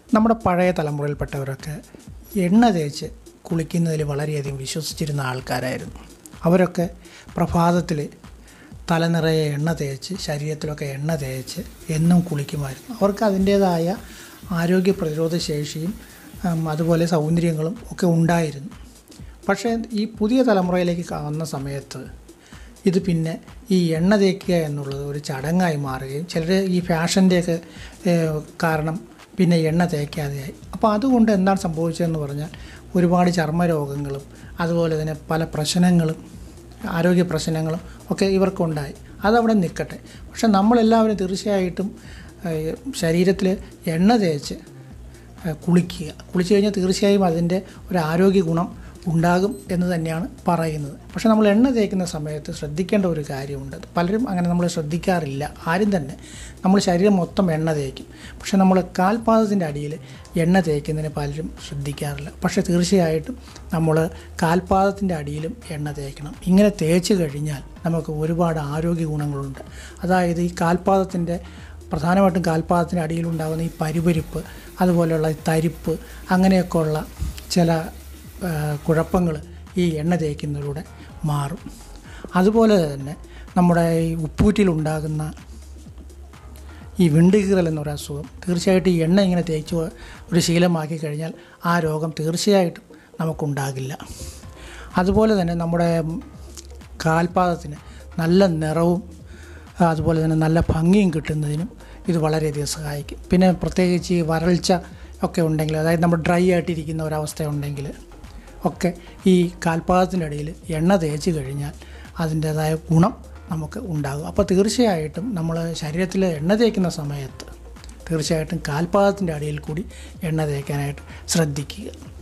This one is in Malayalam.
നമ്മുടെ പഴയ തലമുറയിൽപ്പെട്ടവരൊക്കെ എണ്ണ തേച്ച് കുളിക്കുന്നതിൽ വളരെയധികം വിശ്വസിച്ചിരുന്ന ആൾക്കാരായിരുന്നു അവരൊക്കെ പ്രഭാതത്തിൽ തലനിറയെ എണ്ണ തേച്ച് ശരീരത്തിലൊക്കെ എണ്ണ തേച്ച് എന്നും കുളിക്കുമായിരുന്നു അവർക്ക് അതിൻ്റേതായ ആരോഗ്യ പ്രതിരോധ ശേഷിയും ഉം, അതുപോലെ സൗന്ദര്യങ്ങളും ഒക്കെ ഉണ്ടായിരുന്നു പക്ഷേ ഈ പുതിയ തലമുറയിലേക്ക് ക- വന്ന സമയത്ത് ഇത് പിന്നെ ഈ എണ്ണ തേക്കുക എന്നുള്ളത് ഒരു ചടങ്ങായി മാറുകയും ചിലർ ഈ ഫാഷൻ്റെയൊക്കെ ഏഹ്, കാരണം പിന്നെ എണ്ണ തേക്കാതെയായി അപ്പോൾ അതുകൊണ്ട് എന്താണ് സംഭവിച്ചതെന്ന് പറഞ്ഞാൽ ഒരുപാട് ചർമ്മരോഗങ്ങളും അതുപോലെ തന്നെ പല പ്രശ്നങ്ങളും ആരോഗ്യ പ്രശ്നങ്ങളും ഒക്കെ ഇവർക്കുണ്ടായി അതവിടെ നിൽക്കട്ടെ പക്ഷെ നമ്മളെല്ലാവരും തീർച്ചയായിട്ടും ഏഹ്, ശരീരത്തിൽ എണ്ണ തേച്ച് ഏഹ്, കുളിക്കുക കുളിച്ച് കഴിഞ്ഞാൽ തീർച്ചയായും അതിൻ്റെ ഒരു ആരോഗ്യ ഗുണം ഉണ്ടാകും എന്ന് തന്നെയാണ് പറയുന്നത് പക്ഷേ നമ്മൾ എണ്ണ തേക്കുന്ന സമയത്ത് ശ്രദ്ധിക്കേണ്ട ഒരു കാര്യമുണ്ട് അത് പലരും അങ്ങനെ നമ്മൾ ശ്രദ്ധിക്കാറില്ല ആരും തന്നെ നമ്മൾ ശരീരം മൊത്തം എണ്ണ തേക്കും പക്ഷേ നമ്മൾ കാൽപാദത്തിൻ്റെ അടിയിൽ എണ്ണ തേക്കുന്നതിന് പലരും ശ്രദ്ധിക്കാറില്ല പക്ഷേ തീർച്ചയായിട്ടും നമ്മൾ കാൽപാദത്തിൻ്റെ അടിയിലും എണ്ണ തേക്കണം ഇങ്ങനെ തേച്ച് കഴിഞ്ഞാൽ നമുക്ക് ഒരുപാട് ആരോഗ്യ ഗുണങ്ങളുണ്ട് അതായത് ഈ കാൽപാദത്തിൻ്റെ പ്രധാനമായിട്ടും കാൽപാദത്തിന് അടിയിലുണ്ടാകുന്ന ഈ പരിപരിപ്പ് അതുപോലെയുള്ള ഈ തരിപ്പ് അങ്ങനെയൊക്കെ ഉള്ള ചില കുഴപ്പങ്ങൾ ഈ എണ്ണ തേക്കുന്നതിലൂടെ മാറും അതുപോലെ തന്നെ നമ്മുടെ ഈ ഉപ്പൂറ്റിലുണ്ടാകുന്ന ഈ വിണ്ടുകീറൽ എന്നൊരു അസുഖം തീർച്ചയായിട്ടും ഈ എണ്ണ ഇങ്ങനെ തേച്ച് ഒരു ശീലമാക്കി കഴിഞ്ഞാൽ ആ രോഗം തീർച്ചയായിട്ടും നമുക്കുണ്ടാകില്ല അതുപോലെ തന്നെ നമ്മുടെ കാൽപാദത്തിന് നല്ല നിറവും അതുപോലെ തന്നെ നല്ല ഭംഗിയും കിട്ടുന്നതിനും ഇത് വളരെയധികം സഹായിക്കും പിന്നെ പ്രത്യേകിച്ച് ഈ വരൾച്ച ഒക്കെ ഉണ്ടെങ്കിൽ അതായത് നമ്മൾ ഡ്രൈ ആയിട്ടിരിക്കുന്ന ഒരവസ്ഥ ഉണ്ടെങ്കിൽ ഒക്കെ ഈ കാൽപാദത്തിൻ്റെ അടിയിൽ എണ്ണ തേച്ച് കഴിഞ്ഞാൽ അതിൻ്റേതായ ഗുണം നമുക്ക് ഉണ്ടാകും അപ്പോൾ തീർച്ചയായിട്ടും നമ്മൾ ശരീരത്തിൽ എണ്ണ തേക്കുന്ന സമയത്ത് തീർച്ചയായിട്ടും കാൽപാദത്തിൻ്റെ അടിയിൽ കൂടി എണ്ണ തേക്കാനായിട്ട് ശ്രദ്ധിക്കുക